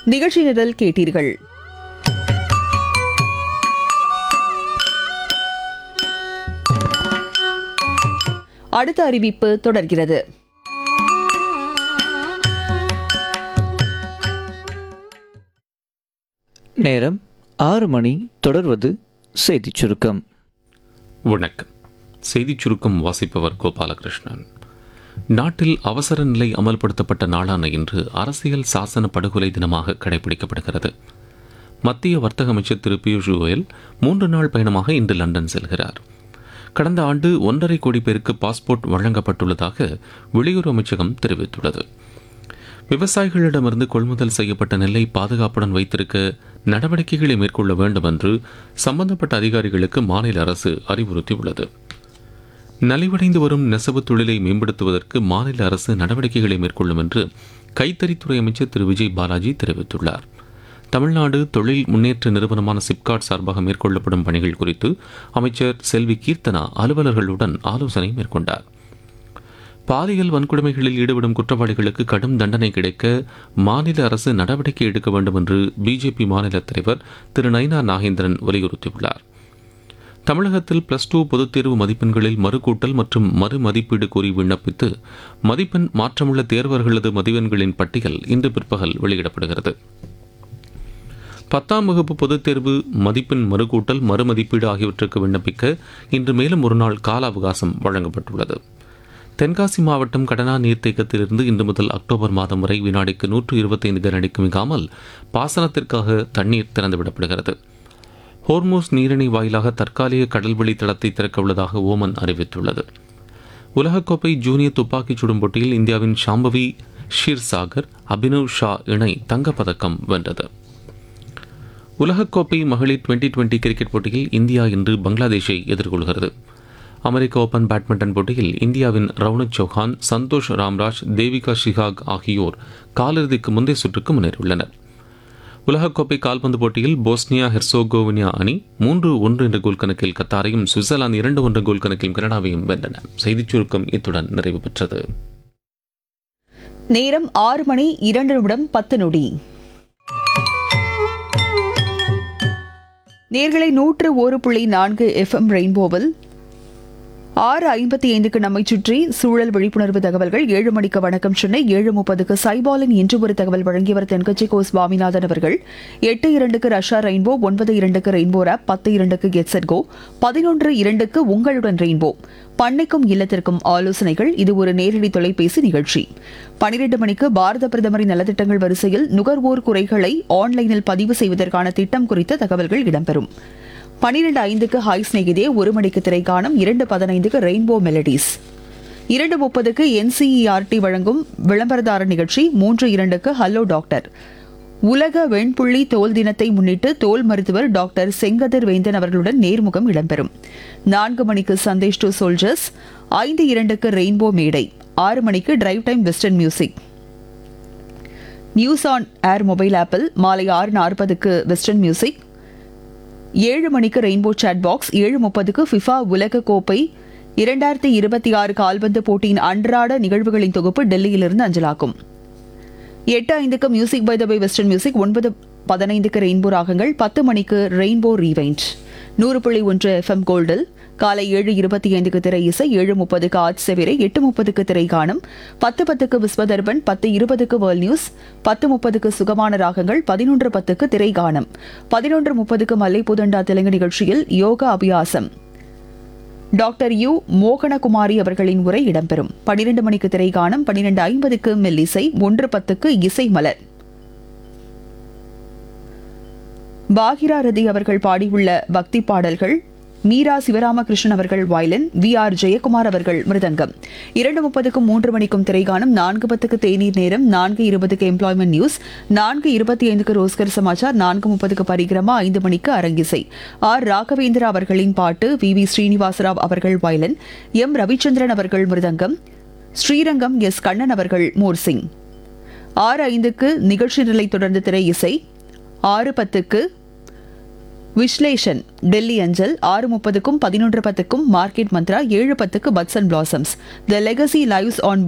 நிகழ்ச்சி நிரல் கேட்டீர்கள் அடுத்த அறிவிப்பு தொடர்கிறது நேரம் ஆறு மணி தொடர்வது செய்திச் சுருக்கம் வணக்கம் செய்திச் சுருக்கம் வாசிப்பவர் கோபாலகிருஷ்ணன் நாட்டில் அவசர நிலை அமல்படுத்தப்பட்ட நாளான இன்று அரசியல் சாசன படுகொலை தினமாக கடைபிடிக்கப்படுகிறது மத்திய வர்த்தக அமைச்சர் திரு பியூஷ் கோயல் மூன்று நாள் பயணமாக இன்று லண்டன் செல்கிறார் கடந்த ஆண்டு ஒன்றரை கோடி பேருக்கு பாஸ்போர்ட் வழங்கப்பட்டுள்ளதாக வெளியுறவு அமைச்சகம் தெரிவித்துள்ளது விவசாயிகளிடமிருந்து கொள்முதல் செய்யப்பட்ட நெல்லை பாதுகாப்புடன் வைத்திருக்க நடவடிக்கைகளை மேற்கொள்ள வேண்டும் என்று சம்பந்தப்பட்ட அதிகாரிகளுக்கு மாநில அரசு அறிவுறுத்தியுள்ளது நலிவடைந்து வரும் நெசவு தொழிலை மேம்படுத்துவதற்கு மாநில அரசு நடவடிக்கைகளை மேற்கொள்ளும் என்று கைத்தறித்துறை அமைச்சர் திரு விஜய் பாலாஜி தெரிவித்துள்ளார் தமிழ்நாடு தொழில் முன்னேற்ற நிறுவனமான சிப்காட் சார்பாக மேற்கொள்ளப்படும் பணிகள் குறித்து அமைச்சர் செல்வி கீர்த்தனா அலுவலர்களுடன் ஆலோசனை மேற்கொண்டார் பாலியல் வன்கொடுமைகளில் ஈடுபடும் குற்றவாளிகளுக்கு கடும் தண்டனை கிடைக்க மாநில அரசு நடவடிக்கை எடுக்க வேண்டும் என்று பிஜேபி மாநில தலைவர் திரு நைனா நாகேந்திரன் வலியுறுத்தியுள்ளார் தமிழகத்தில் பிளஸ் டூ பொதுத் தேர்வு மதிப்பெண்களில் மறுகூட்டல் மற்றும் மறு மதிப்பீடு கோரி விண்ணப்பித்து மதிப்பெண் மாற்றமுள்ள தேர்வர்களது மதிப்பெண்களின் பட்டியல் இன்று பிற்பகல் வெளியிடப்படுகிறது பத்தாம் வகுப்பு பொதுத் தேர்வு மதிப்பெண் மறுகூட்டல் மறுமதிப்பீடு ஆகியவற்றுக்கு விண்ணப்பிக்க இன்று மேலும் ஒரு நாள் கால அவகாசம் வழங்கப்பட்டுள்ளது தென்காசி மாவட்டம் கடனா நீர்த்தேக்கத்திலிருந்து இன்று முதல் அக்டோபர் மாதம் வரை வினாடிக்கு நூற்று இருபத்தைந்து கனடிக்கு மிகாமல் பாசனத்திற்காக தண்ணீர் திறந்துவிடப்படுகிறது ஹோர்மோஸ் நீரிணை வாயிலாக தற்காலிக கடல்வெளி தளத்தை திறக்க உள்ளதாக ஓமன் அறிவித்துள்ளது உலகக்கோப்பை ஜூனியர் துப்பாக்கிச் சுடும் போட்டியில் இந்தியாவின் ஷாம்பவி ஷீர்சாகர் அபினவ் ஷா இணை தங்கப்பதக்கம் வென்றது உலகக்கோப்பை மகளிர் டுவெண்டி டுவெண்டி கிரிக்கெட் போட்டியில் இந்தியா இன்று பங்களாதேஷை எதிர்கொள்கிறது அமெரிக்க ஓபன் பேட்மிண்டன் போட்டியில் இந்தியாவின் ரவுனக் சௌஹான் சந்தோஷ் ராம்ராஜ் தேவிகா ஷிகாக் ஆகியோர் காலிறுதிக்கு முந்தைய சுற்றுக்கு முன்னேறியுள்ளனர் உலகக்கோப்பை கால்பந்து போட்டியில் போஸ்னியா ஹெர்சோகோவினியா அணி மூன்று ஒன்று என்ற கோல் கணக்கில் கத்தாரையும் சுவிட்சர்லாந்து இரண்டு ஒன்று கோல் கணக்கில் கனடாவையும் வென்றன செய்திச் சுருக்கம் இத்துடன் நிறைவு பெற்றது நேரம் ஆறு மணி இரண்டு நிமிடம் பத்து நொடி நேர்களை நூற்று ஒரு புள்ளி நான்கு எஃப்எம் ரெயின்போவில் ஆறு ஐம்பத்தி ஐந்துக்கு நம்மை சுற்றி சூழல் விழிப்புணர்வு தகவல்கள் ஏழு மணிக்கு வணக்கம் சென்னை ஏழு முப்பதுக்கு சைபாலின் இன்று ஒரு தகவல் வழங்கியவர் தென்கட்சி கோ சுவாமிநாதன் அவர்கள் எட்டு இரண்டுக்கு ரஷ்யா ரெயின்போ ஒன்பது இரண்டுக்கு ரெயின்போ ரேப் பத்து இரண்டுக்கு கெட்செட் கோ பதினொன்று இரண்டுக்கு உங்களுடன் ரெயின்போ பண்ணைக்கும் இல்லத்திற்கும் ஆலோசனைகள் இது ஒரு நேரடி தொலைபேசி நிகழ்ச்சி பனிரெண்டு மணிக்கு பாரத பிரதமரின் நலத்திட்டங்கள் வரிசையில் நுகர்வோர் குறைகளை ஆன்லைனில் பதிவு செய்வதற்கான திட்டம் குறித்த தகவல்கள் இடம்பெறும் பனிரெண்டு ஐந்துக்கு ஹாய் ஸ்நேகிதே ஒரு மணிக்கு திரைக்காணும் இரண்டு பதினைந்துக்கு ரெயின்போ மெலடிஸ் இரண்டு முப்பதுக்கு என்சிஇஆர்டி வழங்கும் விளம்பரதார நிகழ்ச்சி மூன்று இரண்டுக்கு ஹலோ டாக்டர் உலக வெண்புள்ளி தோல் தினத்தை முன்னிட்டு தோல் மருத்துவர் டாக்டர் செங்கதிர் வேந்தன் அவர்களுடன் நேர்முகம் இடம்பெறும் நான்கு மணிக்கு சந்தேஷ் டு சோல்ஜர்ஸ் ஐந்து இரண்டுக்கு ரெயின்போ மேடை ஆறு மணிக்கு drive time western music news on air mobile ஆப்பில் மாலை ஆறு நாற்பதுக்கு வெஸ்டர்ன் மியூசிக் ஏழு மணிக்கு ரெயின்போ சாட் பாக்ஸ் ஏழு முப்பதுக்கு ஃபிஃபா உலக கோப்பை இரண்டாயிரத்தி இருபத்தி ஆறு கால்பந்து போட்டியின் அன்றாட நிகழ்வுகளின் தொகுப்பு டெல்லியிலிருந்து அஞ்சலாக்கும் எட்டு ஐந்துக்கு music by the bay western music ஒன்பது பதினைந்துக்கு ரெயின்போ ராகங்கள் பத்து மணிக்கு ரெயின்போ ரீவைண்ட் நூறு புள்ளி ஒன்று எஃப்எம் கோல்டில் காலை ஏழு இருபத்தி ஐந்துக்கு திரை இசை ஏழு முப்பதுக்கு ஆட் செவிரை எட்டு முப்பதுக்கு திரை காணும் பத்து பத்துக்கு விஸ்வதர்பன் பத்து இருபதுக்கு வேர்ல்ட் நியூஸ் பத்து முப்பதுக்கு சுகமான ராகங்கள் பதினொன்று பத்துக்கு திரை காணும் பதினொன்று முப்பதுக்கு மல்லைப்புதண்டா தெலுங்கு நிகழ்ச்சியில் யோகா அபியாசம் டாக்டர் யு மோகனகுமாரி அவர்களின் உரை இடம்பெறும் பனிரெண்டு மணிக்கு திரை காணும் பனிரெண்டு ஐம்பதுக்கு மெல்லிசை ஒன்று பத்துக்கு இசை மலர் பாகிரா ரதி அவர்கள் பாடியுள்ள பக்தி பாடல்கள் மீரா சிவராமகிருஷ்ணன் அவர்கள் வயலின் வி ஆர் ஜெயக்குமார் அவர்கள் மிருதங்கம் இரண்டு முப்பதுக்கும் மூன்று மணிக்கும் திரைகாணும் நான்கு பத்துக்கு தேநீர் நேரம் நான்கு இருபதுக்கு எம்ப்ளாய்மெண்ட் நியூஸ் நான்கு இருபத்தி ஐந்துக்கு ரோஸ்கர் சமாச்சார் நான்கு முப்பதுக்கு பரிகிரமா ஐந்து மணிக்கு அரங்கிசை ஆர் ராகவேந்திரா அவர்களின் பாட்டு வி வி ஸ்ரீனிவாசராவ் அவர்கள் வயலின் எம் ரவிச்சந்திரன் அவர்கள் மிருதங்கம் ஸ்ரீரங்கம் எஸ் கண்ணன் அவர்கள் மோர்சிங் ஆறு ஐந்துக்கு நிகழ்ச்சி நிலை தொடர்ந்து திரை இசை ஆறு பத்துக்கு விஸ்லேஷன் டெல்லி அஞ்சல் ஆறு முப்பதுக்கும் பதினொன்று பத்துக்கும் மார்க்கெட் மந்த்ரா ஏழு பத்துக்கு buds and blossoms the legacy lives on